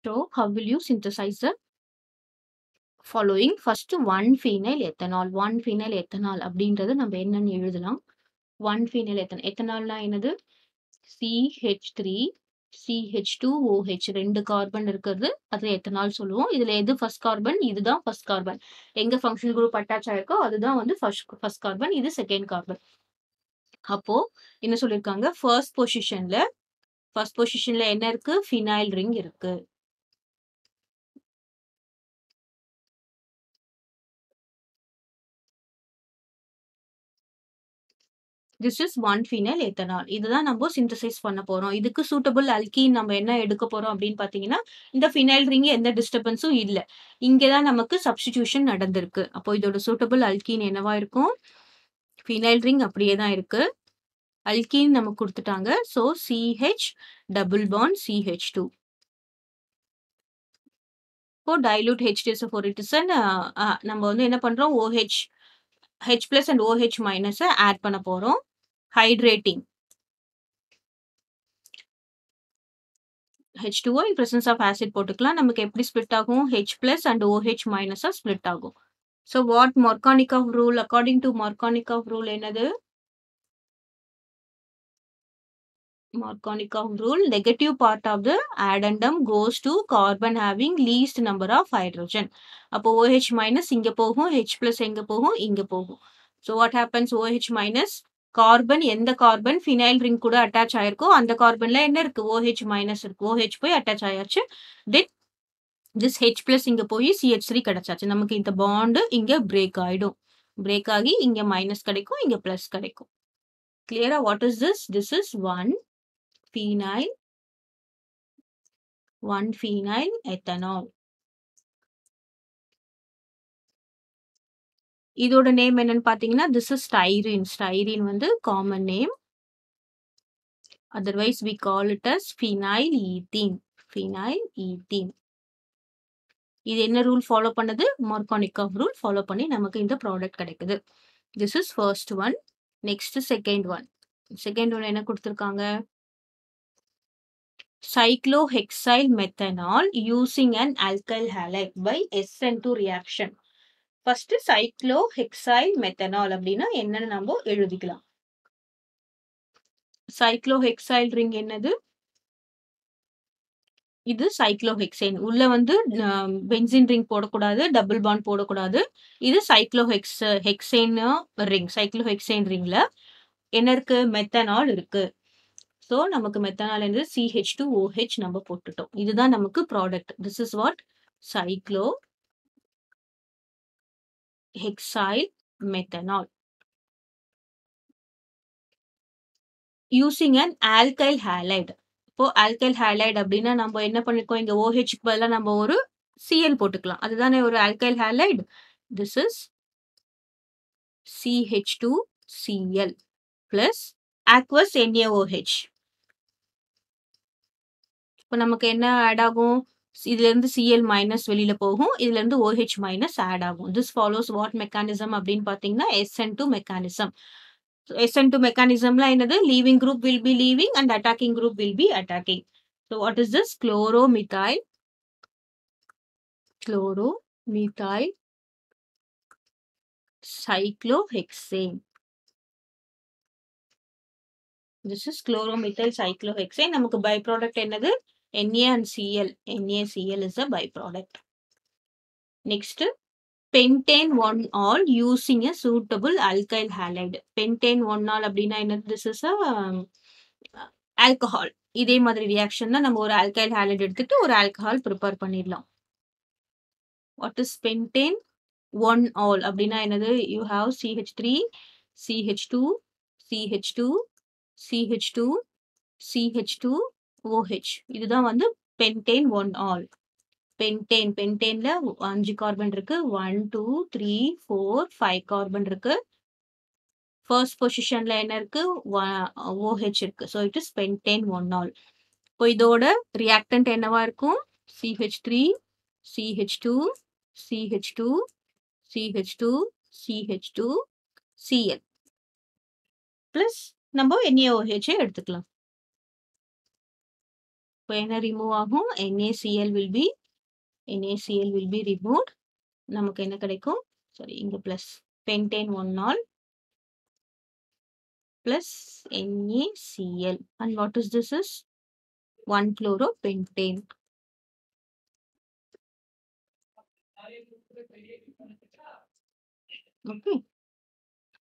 So, how will you synthesize the following? First, 1 phenyl ethanol. 1 phenyl ethanol அப்படின்றது நம்ம என்னன்னு எழுதலாம். 1 phenyl ethanol. எத்தனால்னா என்னது? CH3 CH2OH ரெண்டு கார்பன் இருக்கிறது அது எத்தனால் சொல்லுவோம். இதுல எது ஃபர்ஸ்ட் கார்பன்? இதுதான் ஃபர்ஸ்ட் கார்பன். எங்க ஃபங்ஷனல் குரூப் அட்டாச் ஆயிருக்கோ அதுதான் வந்து ஃபர்ஸ்ட் ஃபர்ஸ்ட் கார்பன். இது செகண்ட் கார்பன். அப்போ என்ன சொல்லியிருக்காங்க? ஃபர்ஸ்ட் பொசிஷன்ல ஃபர்ஸ்ட் பொசிஷன்ல என்ன இருக்கு? ஃபினைல் ரிங் இருக்கு. This is 1 phenyl ethanol. இதுதான் நம்ம சிந்தசைஸ் பண்ண போறோம். இதுக்கு சூட்டபிள் அல்கீன் நம்ம என்ன எடுக்க போறோம் அப்படின்னு பார்த்தீங்கன்னா, இந்த ஃபினைல் ரிங் எந்த டிஸ்டர்பன்ஸும் இல்ல. இங்க தான் நமக்கு சப்ஸ்டிடியூஷன் நடந்திருக்கு. அப்போ இதோட சூட்டபிள் அல்கீன் என்னவா இருக்கும்? ஃபினைல் ரிங் அப்படியே தான் இருக்கு. அல்கீன் நமக்கு குடுத்துட்டாங்க. So CH double bond CH2. இப்போ dilute H2SO4 it is an a நம்ம வந்து என்ன பண்றோம்? OH H plus and OH minus add பண்ண போறோம். Hydrating. H2O in presence of acid போட்டுக்கலாம். நமக்கு எப்படி ஸ்ப்ளிட் ஆகும்? H பிளஸ் அண்ட் OH மைனஸா ஸ்ப்ளிட் ஆகும். So what Markovnikov rule according to Markovnikov rule என்னது? Markovnikov rule negative part of the addendum goes to carbon having least number of hydrogen. அப்போ OH minus இங்க போகும் H plus எங்க போகும் இங்க போகும். So what happens OH minus carbon எந்த carbon phenyl ring கூட அட்டாச் ஆயிருக்கோ அந்த கார்பன்ல என்ன இருக்கு OH மைனஸ் இருக்கு OH போய் அட்டாச் ஆயாச்சு தென் திஸ் H பிளஸ் இங்க போய் CH3 கிடைச்சாச்சு நமக்கு இந்த பாண்ட் இங்க பிரேக் ஆயிடும் பிரேக் ஆகி இங்க மைனஸ் கிடைக்கும் இங்க பிளஸ் கிடைக்கும் கிளியரா what is this this is one phenyl 1 phenyl ethanol இதோட நேம் என்னன்னு பாத்தீங்கன்னா திஸ் இஸ் ஸ்டைரீன் ஸ்டைரீன் வந்து common name otherwise we call it as phenyl ethene phenyl ethene இது என்ன ரூல் ஃபாலோ பண்ணது மார்கானிகாவ் ரூல் ஃபாலோ பண்ணி நமக்கு இந்த ப்ராடக்ட் கிடைக்குது this is first one next second one second one என்ன கொடுத்துருக்காங்க cyclohexyl methanol using an alkyl halide by SN2 reaction. First cyclohexyl methanol அப்படின்னா என்னன்னு நம்ம எழுதிக்கலாம். cyclohexyl ring என்னது? இது cyclohexane. உள்ள வந்து பென்சின் ரிங் போடக்கூடாது டபுள் பாண்ட் போடக்கூடாது இது சைக்ளோஹெக்ஸ் ஹெக்சேன் ரிங் சைக்ளோஹெக்சேன் ரிங்ல என்ன இருக்கு மெத்தனால் இருக்கு ஸோ நமக்கு மெத்தனால் என்னது சிஹெச் டூ ஓஹெச் நம்ம போட்டுட்டோம் இதுதான் நமக்கு product this is what cyclohexyl methanol using an alkyl halide இப்போ ஆல்கைல் ஹேலைட் அப்படின்னா நம்ம என்ன பண்ணிருக்கோம் இங்க ஓஹெச்க்கு பதிலாக நம்ம ஒரு சிஎல் போட்டுக்கலாம் அதுதானே ஒரு alkyl halide this is CH two CL plus aqueous NaOH இப்போ நமக்கு என்ன ஆட் ஆகும் இதுல இருந்து சிஎல் மைனஸ் வெளியில போகும் இதுல இருந்து ஓஹெச் மைனஸ் ஆட் ஆகும் திஸ் ஃபாலோஸ் வாட் மெக்கானிசம் அப்படின்னு பாத்தீங்கன்னா SN two mechanism SN two மெக்கானிசம்ல என்னது leaving group will be leaving and attacking group will be attacking so what is this chloromethyl chloromethyl cyclohexane this is chloromethyl cyclohexane நமக்கு by product என்னது Na and Cl NaCl is a byproduct next pentane one all using a suitable alkyl halide pentane one all அப்படின்னா என்ன this is a alcohol இதே மாதிரி reaction தான் நம்ம ஒரு alkyl halide எடுத்துட்டு ஒரு ஆல்கஹால் ப்ரிப்பேர் பண்ணிடலாம் what is pentane one ol அப்படின்னா என்னது you have CH three CH two CH two CH two CH two OH இதுதான் வந்து பென்டேன் ஒன் ஆல் பென்டேன் பென்டேன்ல அஞ்சு கார்பன் இருக்கு one two three four five carbon இருக்கு first பொசிஷன்ல என்ன இருக்கு ஓஹெச் இருக்கு so it is pentane one ol இப்போ இதோட ரியாக்டன்ட் என்னவா இருக்கும் CH three CH two CH two CH two CH two CL plus நம்ம என்ஏஓஹெச்சை எடுத்துக்கலாம் இப்போ என்ன ரிமூவ் ஆகும் NaCl will be NaCl will be removed நமக்கு என்ன கிடைக்கும் சாரி இங்க plus pentane one ol plus NaCl and what is this is 1 chloropentane okay